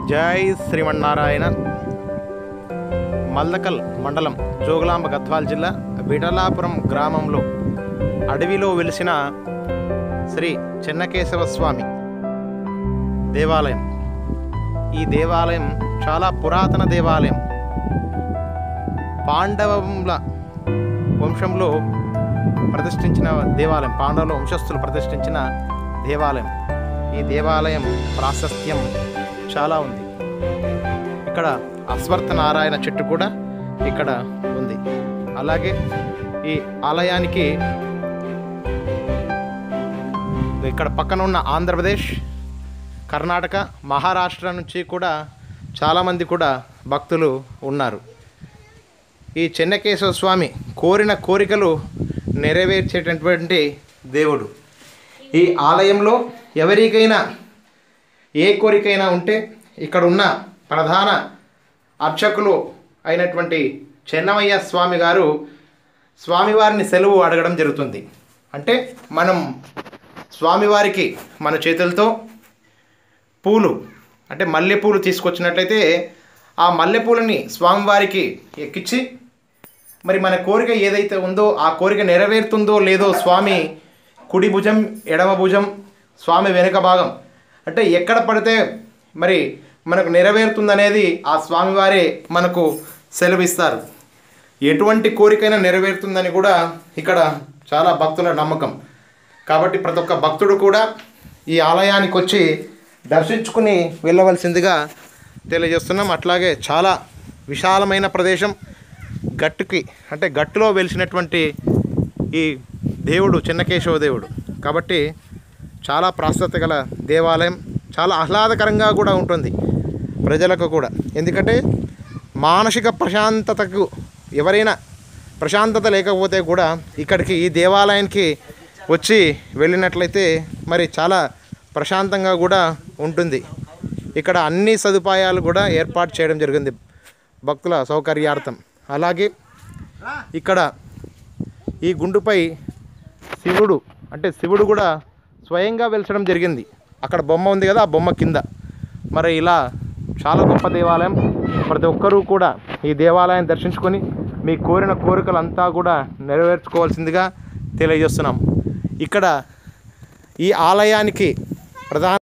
జై శ్రీమన్నారాయణ మల్దకల్ మండలం జోగులాంబ గద్వాల్ జిల్లా బిడలాపురం గ్రామంలో అడవిలో వెలిసిన శ్రీ చెన్నకేశవ స్వామి దేవాలయం ఈ దేవాలయం చాలా పురాతన దేవాలయం పాండవుల వంశంలో ప్రతిష్ఠించిన దేవాలయం పాండవుల వంశస్థులు ప్రతిష్ఠించిన దేవాలయం ఈ దేవాలయం ప్రాశస్త్యం చాలా ఉంది ఇక్కడ అశ్వర్థ నారాయణ చెట్టు కూడా ఇక్కడ ఉంది అలాగే ఈ ఆలయానికి ఇక్కడ పక్కన ఉన్న ఆంధ్రప్రదేశ్ కర్ణాటక మహారాష్ట్ర నుంచి కూడా చాలామంది కూడా భక్తులు ఉన్నారు ఈ చెన్నకేశవ స్వామి కోరిన కోరికలు నెరవేర్చేటటువంటి దేవుడు ఈ ఆలయంలో ఎవరికైనా ఏ కోరికైనా ఉంటే ఇక్కడ ఉన్న ప్రధాన అర్చకులు అయినటువంటి చెన్నమయ్య స్వామి గారు స్వామివారిని సెలవు అడగడం జరుగుతుంది అంటే మనం స్వామివారికి మన చేతులతో పూలు అంటే మల్లెపూలు తీసుకొచ్చినట్లయితే ఆ మల్లెపూలని స్వామివారికి ఎక్కించి మరి మన కోరిక ఏదైతే ఉందో ఆ కోరిక నెరవేరుతుందో లేదో స్వామి కుడి భుజం ఎడమ భుజం స్వామి వెనుక భాగం అంటే ఎక్కడ పడితే మరి మనకు నెరవేరుతుందనేది ఆ స్వామివారే మనకు సెలవిస్తారు ఎటువంటి కోరికైనా నెరవేరుతుందని కూడా ఇక్కడ చాలా భక్తుల నమ్మకం కాబట్టి ప్రతి ఒక్క భక్తుడు కూడా ఈ ఆలయానికి వచ్చి దర్శించుకుని వెళ్ళవలసిందిగా తెలియజేస్తున్నాం అట్లాగే చాలా విశాలమైన ప్రదేశం గట్టుకి అంటే గట్టులో వెలిసినటువంటి ఈ దేవుడు చిన్నకేశవ దేవుడు కాబట్టి చాలా ప్రాశస్త్యత గల దేవాలయం చాలా ఆహ్లాదకరంగా కూడా ఉంటుంది ప్రజలకు కూడా ఎందుకంటే మానసిక ప్రశాంతతకు ఎవరైనా ప్రశాంతత లేకపోతే కూడా ఇక్కడికి ఈ దేవాలయానికి వచ్చి వెళ్ళినట్లయితే మరి చాలా ప్రశాంతంగా కూడా ఉంటుంది ఇక్కడ అన్ని సదుపాయాలు కూడా ఏర్పాటు చేయడం జరిగింది భక్తుల సౌకర్యార్థం అలాగే ఇక్కడ ఈ గుండుపై శివుడు అంటే శివుడు కూడా స్వయంగా వెలిచడం జరిగింది అక్కడ బొమ్మ ఉంది కదా ఆ బొమ్మ కింద మరి ఇలా చాలా గొప్ప దేవాలయం ప్రతి ఒక్కరూ కూడా ఈ దేవాలయం దర్శించుకొని మీ కోరిన కోరికలంతా కూడా నెరవేర్చుకోవాల్సిందిగా తెలియజేస్తున్నాం ఇక్కడ ఈ ఆలయానికి ప్రధాన